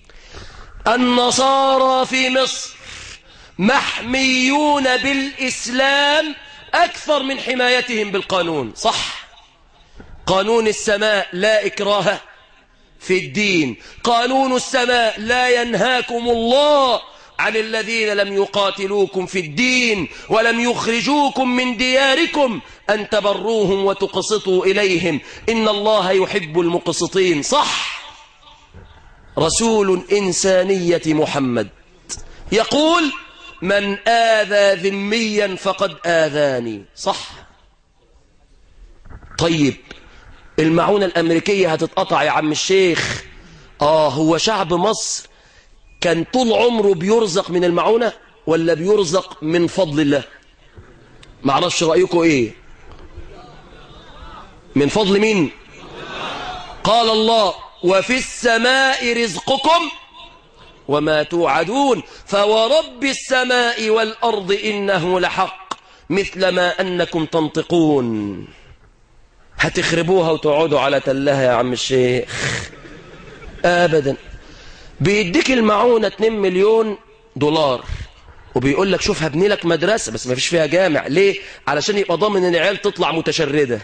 النصارى في مصر محميون بالإسلام أكثر من حمايتهم بالقانون صح قانون السماء لا إكراه في الدين قانون السماء لا ينهاكم الله عن الذين لم يقاتلوكم في الدين ولم يخرجوكم من دياركم أن تبروهم وتقسطوا إليهم إن الله يحب المقسطين صح رسول إنسانية محمد يقول من آذى ذميا فقد آذاني صح طيب المعونة الأمريكية هتتقطع يا عم الشيخ آه هو شعب مصر كان طول عمره بيرزق من المعونة ولا بيرزق من فضل الله معرفش رأيكم إيه من فضل مين قال الله وفي السماء رزقكم وما توعدون فورب السماء والأرض إنه لحق مثل ما أنكم تنطقون هتخربوها وتقعدوا على تلها يا عم الشيخ أبدا بيديك المعونة 2 مليون دولار وبيقول لك شوف هبني لك مدرسة بس ما فيش فيها جامع ليه علشان يبقى ضامن ان العيال تطلع متشردة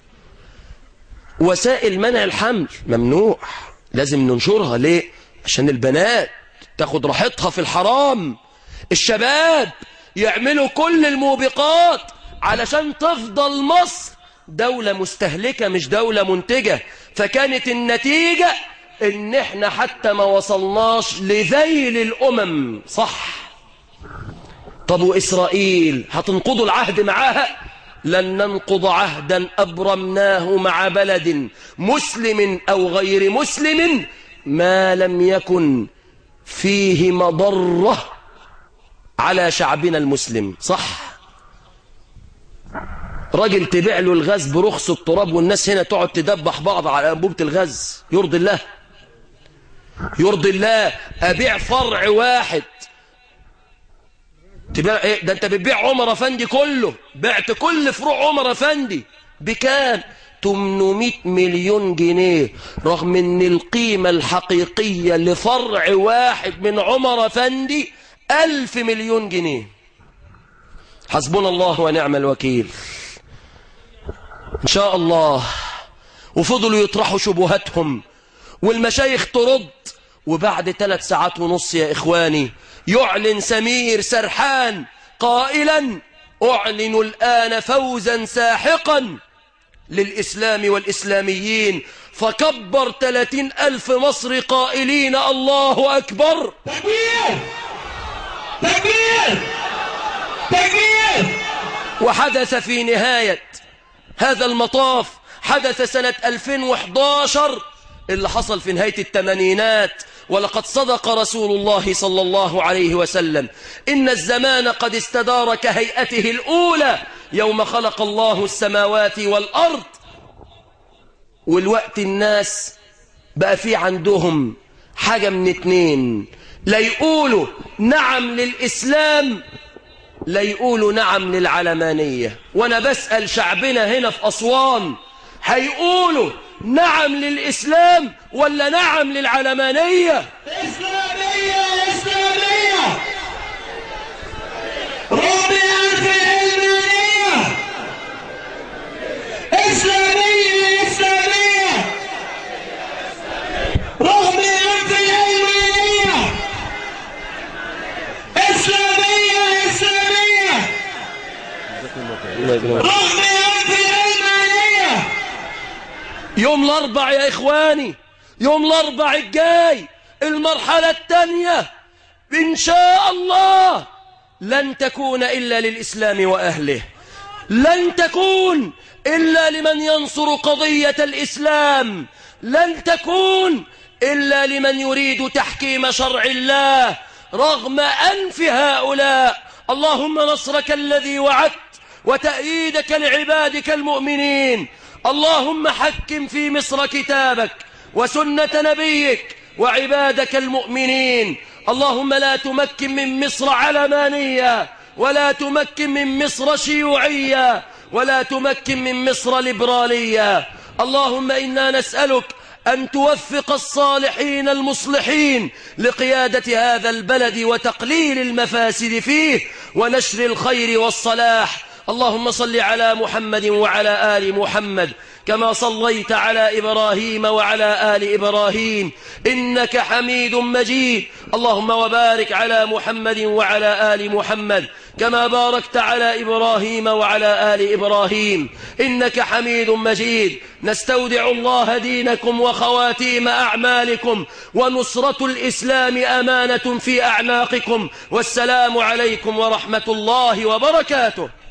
وسائل منع الحمل ممنوع لازم ننشرها ليه عشان البنات تاخد راحتها في الحرام الشباب يعملوا كل الموبقات علشان تفضل مصر دولة مستهلكة مش دولة منتجة فكانت النتيجة ان احنا حتى ما وصلناش لذيل الامم صح طب واسرائيل هتنقضوا العهد معاها لن ننقض عهدا ابرمناه مع بلد مسلم او غير مسلم ما لم يكن فيه مضره على شعبنا المسلم صح راجل تبيع له الغاز برخص التراب والناس هنا تقعد تدبح بعض على أنبوبة الغاز يرضي الله يرضي الله أبيع فرع واحد تبيع إيه ده أنت بتبيع عمر أفندي كله بعت كل فروع عمر أفندي بكام 800 مليون جنيه رغم ان القيمة الحقيقية لفرع واحد من عمر أفندي ألف مليون جنيه حسبنا الله ونعم الوكيل إن شاء الله وفضلوا يطرحوا شبهاتهم والمشايخ ترد وبعد ثلاث ساعات ونص يا إخواني يعلن سمير سرحان قائلا أعلن الآن فوزا ساحقا للإسلام والإسلاميين فكبر ثلاثين ألف مصر قائلين الله أكبر تكبير تكبير تكبير وحدث في نهاية هذا المطاف حدث سنة 2011 اللي حصل في نهاية الثمانينات ولقد صدق رسول الله صلى الله عليه وسلم إن الزمان قد استدار كهيئته الأولى يوم خلق الله السماوات والأرض والوقت الناس بقى في عندهم حاجة من اتنين لا يقولوا نعم للإسلام لا يقولوا نعم للعلمانية وأنا بسأل شعبنا هنا في أسوان هيقولوا نعم للإسلام ولا نعم للعلمانية إسلامية إسلامية ربي ألف علمانية إسلامية إسلامية رغم ألف علمانية إسلامية إسلامية رغم ألف علمانية يوم الأربع يا إخواني يوم الأربع الجاي المرحلة الثانية إن شاء الله لن تكون إلا للإسلام وأهله لن تكون إلا لمن ينصر قضية الإسلام لن تكون إلا لمن يريد تحكيم شرع الله رغم أنف هؤلاء اللهم نصرك الذي وعدت وتأييدك لعبادك المؤمنين اللهم حكم في مصر كتابك وسنة نبيك وعبادك المؤمنين اللهم لا تمكن من مصر علمانية ولا تمكن من مصر شيوعية ولا تمكن من مصر ليبرالية اللهم إنا نسألك أن توفق الصالحين المصلحين لقيادة هذا البلد وتقليل المفاسد فيه ونشر الخير والصلاح اللهم صل على محمد وعلى آل محمد كما صليت على إبراهيم وعلى آل إبراهيم إنك حميد مجيد اللهم وبارك على محمد وعلى آل محمد كما باركت على إبراهيم وعلى آل إبراهيم إنك حميد مجيد نستودع الله دينكم وخواتيم أعمالكم ونصرة الإسلام أمانة في أعناقكم والسلام عليكم ورحمة الله وبركاته